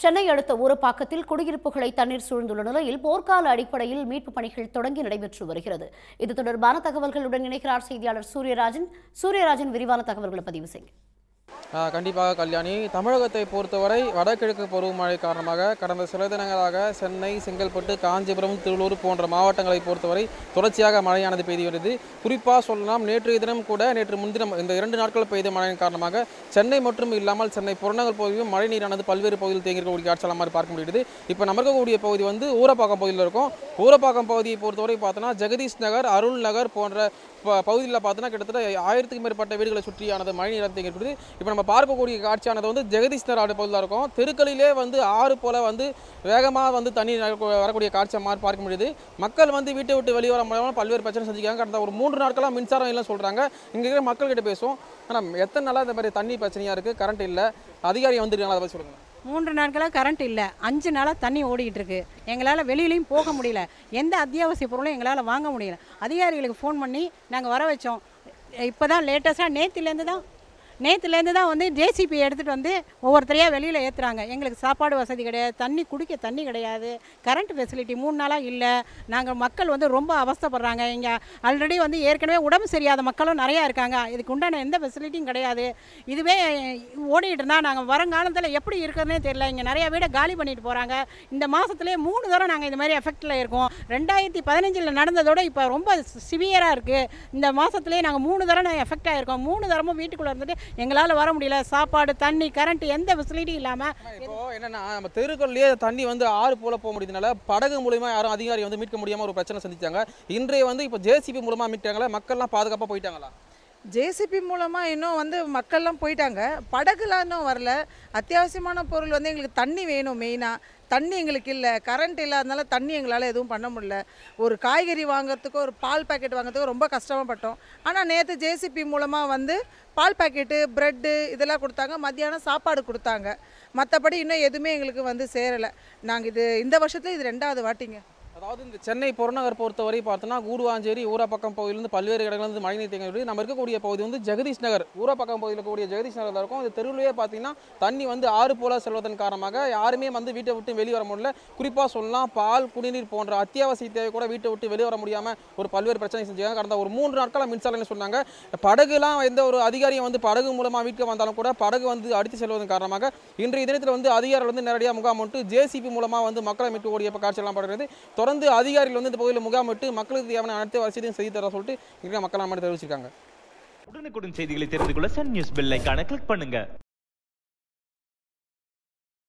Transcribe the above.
சென்னை அடுத்த ஊரப்பாக்கத்தில் குடியிருப்புகளை தண்ணீர் சூழ்ந்துள்ள நிலையில் போர்க்கால அடிப்படையில் மீட்புப் பணிகள் தொடங்கி நடைபெற்று வருகிறது இது தொடர்பான தகவல்களுடன் இணைக்கிறார் செய்தியாளர் சூரியராஜன் சூரியராஜன் விரிவான தகவல்களை பதிவு செய்யும் ஆ, கண்டிப்பாக கல்யாணி தமிழகத்தை பொறுத்தவரை வடகிழக்கு பருவமழை காரணமாக கடந்த சில தினங்களாக சென்னை செங்கல்பட்டு காஞ்சிபுரம் திருவள்ளூர் போன்ற மாவட்டங்களை பொறுத்தவரை தொடர்ச்சியாக மழையானது பெய்து வருது குறிப்பாக சொல்லலாம் நேற்றைய தினம் கூட நேற்று முன்தினம் இந்த இரண்டு நாட்கள் பெய்த மழையின் காரணமாக சென்னை மற்றும் இல்லாமல் சென்னை புறநகர் பகுதியும் மழை நீரானது பல்வேறு பகுதியில் தேங்கியிருக்கக்கூடிய காட்சியெல்லாம் மாதிரி பார்க்க முடியுது இப்போ நம்ம இருக்கக்கூடிய பகுதி வந்து ஊரப்பாக்கம் பகுதியில் இருக்கும் ஊரப்பாக்கம் பகுதியை பொறுத்தவரை பார்த்தோன்னா ஜெகதீஷ் நகர் அருள் நகர் போன்ற ப- பகுதியில் பார்த்தோன்னா கிட்டத்தட்ட ஆயிரத்துக்கு மேற்பட்ட வீடுகளை சுற்றியானது மழை நீர் தேங்கியிருக்குது இப்போ நம்ம பார்க்கக்கூடிய காட்சியானது வந்து ஜெகதீஷ் நகர் ஆடு பகுதியில் இருக்கும் தெருக்களிலே வந்து ஆறு போல வந்து வேகமாக வந்து தண்ணி நகர்க்கு- வரக்கூடிய காட்சியை மாதிரி பார்க்க முடியுது மக்கள் வந்து வீட்டை விட்டு வெளியே வர முடியாமல் பல்வேறு பிரச்சனை செஞ்சுக்காங்க கடந்த ஒரு மூன்று நாட்களாக மின்சாரம் இல்லைன்னு சொல்கிறாங்க இங்கே இருக்கிற மக்கள்கிட்ட பேசுவோம் ஆனால் எத்தனை நாளாக இந்த மாதிரி தண்ணி பிரச்சனையாக இருக்குது கரண்ட் இல்லை அதிகாரி வந்துருக்காங்களா அதை பற்றி சொல்லுங்கள் மூன்று நாட்களாக கரண்ட் இல்லை அஞ்சு நாளாக தண்ணி ஓடிக்கிட்டு இருக்கு எங்களால் வெளியிலையும் போக முடியல எந்த அத்தியாவசிய பொருளும் எங்களால் வாங்க முடியல அதிகாரிகளுக்கு ஃபோன் பண்ணி நாங்கள் வர வச்சோம் இப்போ தான் லேட்டஸ்ட்டாக நேற்றுலேருந்து தான் நேற்றுலேருந்து தான் வந்து ஜேசிபி எடுத்துகிட்டு வந்து ஒவ்வொருத்தரையாக வெளியில் ஏற்றுறாங்க எங்களுக்கு சாப்பாடு வசதி கிடையாது தண்ணி குடிக்க தண்ணி கிடையாது கரண்ட் ஃபெசிலிட்டி மூணு நாளாக இல்லை நாங்கள் மக்கள் வந்து ரொம்ப அவஸ்தைப்படுறாங்க இங்கே ஆல்ரெடி வந்து ஏற்கனவே உடம்பு சரியாத மக்களும் நிறையா இருக்காங்க இதுக்கு உண்டான எந்த ஃபெசிலிட்டியும் கிடையாது இதுவே ஓடிட்டு இருந்தால் நாங்கள் வருங்காலத்தில் எப்படி இருக்கிறதுனே தெரியல இங்கே நிறைய வீடை காலி பண்ணிட்டு போகிறாங்க இந்த மாதத்துலேயே மூணு தரம் நாங்கள் இந்த மாதிரி எஃபெக்டில் இருக்கோம் ரெண்டாயிரத்தி பதினஞ்சில் நடந்ததோட இப்போ ரொம்ப சிவியராக இருக்குது இந்த மாதத்துலேயே நாங்கள் மூணு தரம் எஃபெக்ட் ஆகிருக்கோம் மூணு தரமும் வீட்டுக்குள்ளே இருந்துட்டு எங்களால் வர முடியல சாப்பாடு தண்ணி கரண்ட் எந்த ஃபெசிலிட்டியும் இல்லாமல் இப்போ என்னன்னா நம்ம தெருக்கள்லயே தண்ணி வந்து ஆறு போல போக முடியுதுனால படகு மூலியமா யாரும் அதிகாரி வந்து மீட்க முடியாம ஒரு பிரச்சனை சந்திச்சாங்க இன்றைய வந்து இப்போ ஜேசிபி மூலமா மீட்டாங்களா மக்கள்லாம் பாதுகாப்பா போயிட்டாங்களா ஜேசிபி மூலமாக இன்னும் வந்து மக்கள்லாம் போயிட்டாங்க படகுலாம் இன்னும் வரல அத்தியாவசியமான பொருள் வந்து எங்களுக்கு தண்ணி வேணும் மெயினாக தண்ணி எங்களுக்கு இல்லை கரண்ட் இல்லாதனால தண்ணி எங்களால் எதுவும் பண்ண முடியல ஒரு காய்கறி வாங்குறதுக்கோ ஒரு பால் பாக்கெட் வாங்குறதுக்கோ ரொம்ப கஷ்டமாப்பட்டோம் ஆனால் நேற்று ஜேசிபி மூலமாக வந்து பால் பாக்கெட்டு ப்ரெட்டு இதெல்லாம் கொடுத்தாங்க மத்தியானம் சாப்பாடு கொடுத்தாங்க மற்றபடி இன்னும் எதுவுமே எங்களுக்கு வந்து சேரலை நாங்கள் இது இந்த வருஷத்துல இது ரெண்டாவது வாட்டிங்க அதாவது இந்த சென்னை புறநகர் பொறுத்தவரை பார்த்தோன்னா கூடுவாஞ்சேரி ஊராப்பக்கம் பகுதியிலிருந்து பல்வேறு இடங்கள்லேருந்து மழைநீர் தேங்கி வருது. நம்ம இருக்கக்கூடிய பகுதி வந்து ஜெகதீஷ் நகர் ஊராப்பக்கம் பகுதியில் இருக்கக்கூடிய ஜெகதீஷ் நகர் தான் இருக்கும் இந்த தெருவிலேயே பார்த்தீங்கன்னா தண்ணி வந்து ஆறு போல செல்வதன் காரணமாக யாருமே வந்து வீட்டை விட்டு வெளியே வர முடியல குறிப்பாக சொல்லலாம் பால் குடிநீர் போன்ற அத்தியாவசிய தேவை கூட வீட்டை விட்டு வெளியே வர முடியாமல் ஒரு பல்வேறு பிரச்சனை செஞ்சாங்க கடந்த ஒரு மூன்று நாட்களாக மின்சாரம்னு சொன்னாங்க படகுலாம் எந்த ஒரு அதிகாரியும் வந்து படகு மூலமாக வீட்டுக்கு வந்தாலும் கூட படகு வந்து அடித்து செல்வதன் காரணமாக இன்றைய தினத்தில் வந்து அதிகாரிகள் வந்து நேரடியாக முகாமிட்டு ஜேசிபி மூலமாக வந்து மக்களை மீட்கக்கூடிய காட்சியெல்லாம் படுகிறது தொடர்ந்து அதிகாரிகள் வந்து இந்த பகுதியில் முகாமிட்டு மக்களுக்கு தேவையான அனைத்து வசதியும் செய்து தர சொல்லிட்டு இருக்கிற மக்கள் நம்ம தெரிவிச்சிருக்காங்க உடனுக்குடன் செய்திகளை தெரிந்து கொள்ள சன் நியூஸ் பெல் ஐகானை கிளிக் பண்ணுங்க